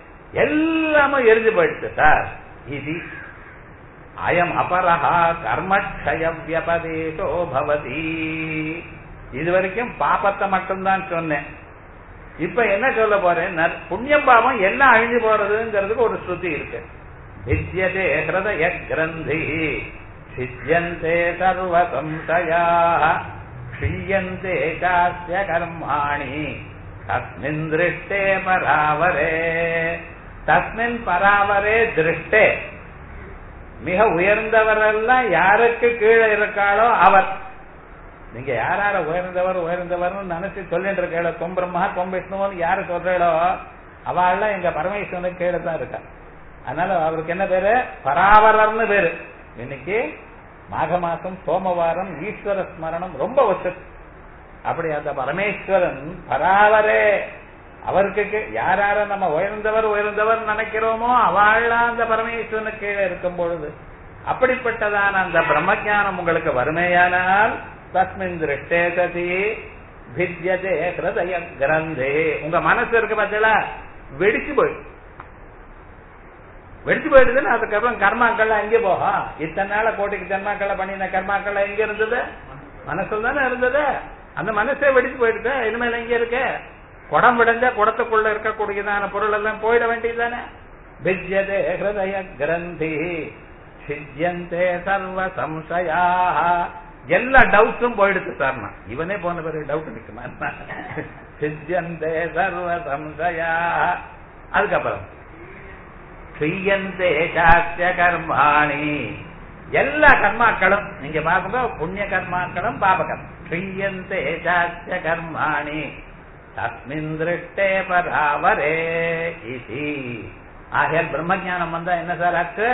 எல்லாமே எரிஞ்சு போயிடுச்சு சார் இது அயம் அபரஹா கர்மக்ஷய வியபதேசோ பவதி இது வரைக்கும் பாப்பத்தை மட்டும்தான் சொன்னேன் இப்ப என்ன சொல்ல போறேன் புண்ணியம் பாவம் எல்லாம் அழிஞ்சு போறதுங்கிறதுக்கு ஒரு ஸ்ருதி இருக்கு வித்யதே ஹிருதய கிரந்தி சித்தியந்தே சர்வ சம்சயா க்ஷீயந்தே சாஸ்ய கர்மாணி தஸ்மின் திருஷ்டே பராவரே தஸ்மின் பராவரே திருஷ்டே மிக உயர்ந்தவரெல்லாம் யாருக்கு கீழே இருக்காளோ அவர் நீங்க யார் யார உயர்ந்தவர் உயர்ந்தவர்னு நினைச்சு சொல்லிட்டு இருக்கீங்களோ தொம் பிரம்மா தொம் விஷ்ணுவன் யாரு சொல்றீங்களோ அவள்லாம் எங்க பரமேஸ்வரனுக்கு கீழே தான் இருக்கா அதனால அவருக்கு என்ன பேரு பராவரர்னு பேரு இன்னைக்கு மாக மாசம் சோமவாரம் ஈஸ்வர ஸ்மரணம் ரொம்ப வசதி அப்படி அந்த பரமேஸ்வரன் பராவரே அவருக்கு யார் யார நம்ம உயர்ந்தவர் உயர்ந்தவர் நினைக்கிறோமோ அவள்லாம் அந்த பரமேஸ்வரனுக்கு கீழே இருக்கும் பொழுது அப்படிப்பட்டதான அந்த பிரம்மஜானம் உங்களுக்கு வறுமையானால் தஸ்மின் திருஷ்டே சதி வித்யதே ஹிருதய கிரந்தே உங்க மனசு இருக்கு பார்த்தீங்களா வெடிச்சு போயிடும் வெடிச்சு போயிடுதுன்னு அதுக்கப்புறம் கர்மாக்கள்லாம் எங்கே போகும் இத்தனை நாள கோட்டிக்கு கர்மாக்களை பண்ணின கர்மாக்கள்லாம் எங்க இருந்தது மனசுல தானே இருந்தது அந்த மனசே வெடிச்சு போயிடுது இனிமேல் எங்க இருக்கு குடம் விடைஞ்சா குடத்துக்குள்ள இருக்கக்கூடியதான பொருள் எல்லாம் போயிட வேண்டியதுதானே விஜயதே ஹிருதய கிரந்தி சித்தியந்தே சர்வ சம்சயா எல்லா டவுட்ஸும் போயிடுச்சு சார்னா இவனே போன பிறகு டவுட் நிக்குமா சித்தியந்தே சர்வ சம்சயா அதுக்கப்புறம் கிரியந்தே சாத்திய கர்மாணி எல்லா கர்மாக்களும் நீங்க பாருங்க புண்ணிய கர்மாக்களும் பாபகம் கிரியந்தே சாத்திய கர்மாணி தஸ்மின் திருஷ்டே பராவரே இது ஆகையால் பிரம்மஜானம் வந்தா என்ன சார் ஆச்சு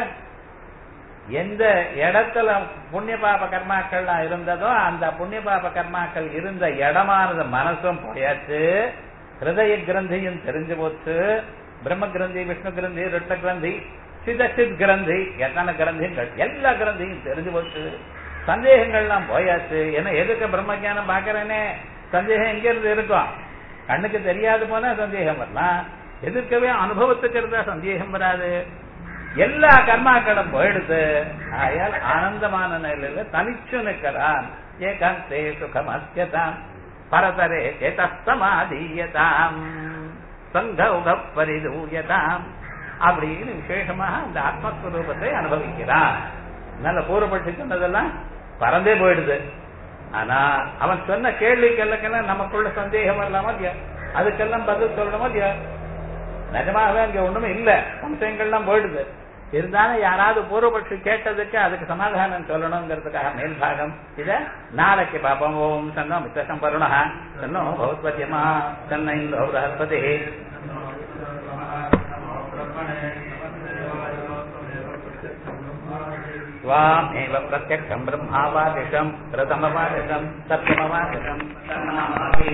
எந்த இடத்துல புண்ணிய பாப கர்மாக்கள்லாம் இருந்ததோ அந்த புண்ணிய பாப கர்மாக்கள் இருந்த இடமானது மனசும் போயாச்சு ஹிருதய கிரந்தியும் தெரிஞ்சு போச்சு பிரம்ம கிரந்தி விஷ்ணு கிரந்தி ருட்ட கிரந்தி சிதச்சித் கிரந்தி எத்தனை கிரந்திகள் எல்லா கிரந்தியும் தெரிஞ்சு போச்சு சந்தேகங்கள்லாம் போயாச்சு ஏன்னா எதுக்கு பிரம்மஜானம் பாக்குறேனே சந்தேகம் எங்க இருந்து இருக்கும் கண்ணுக்கு தெரியாது போனா சந்தேகம் வரலாம் எதிர்க்கவே அனுபவத்துக்கு இருந்தா சந்தேகம் வராது எல்லா கர்மாக்களும் போயிடுத்து ஆயால் ஆனந்தமான நிலையில தனிச்சு நிற்கிறான் ஏகாந்தே சுகம் அஸ்யதாம் பரதரே சேதஸ்தமாதீயதாம் சங்கௌக பரிதூயதாம் அப்படின்னு விசேஷமாக அந்த ஆத்மஸ்வரூபத்தை அனுபவிக்கிறான் நல்ல பூர்வப்பட்டு சொன்னதெல்லாம் பறந்தே போயிடுது ஆனா அவன் சொன்ன கேள்விக்கெல்லாம் நமக்குள்ள சந்தேகம் வரலாமா இல்லையா அதுக்கெல்லாம் பதில் சொல்லணுமா இல்லையா நிஜமாகவே அங்க ஒண்ணுமே இல்ல சம்சயங்கள்லாம் போயிடுது இருந்தாலும் யாராவது பூர்வபட்சி கேட்டதுக்கு அதுக்கு சமாதானம் சொல்லணுங்கிறதுக்காக மேல்பாகம் இத நாளைக்கு பாப்போம் ஓம் சன்னம் வித்தசம் வருணா சன்னோ பௌத்பத்தியமா சன்ன இந்தோ பிரகஸ்பதி त्वामेव प्रत्यक्षम् ब्रह्मावादिशम् प्रथमवादिशम् सप्तमवादिशम्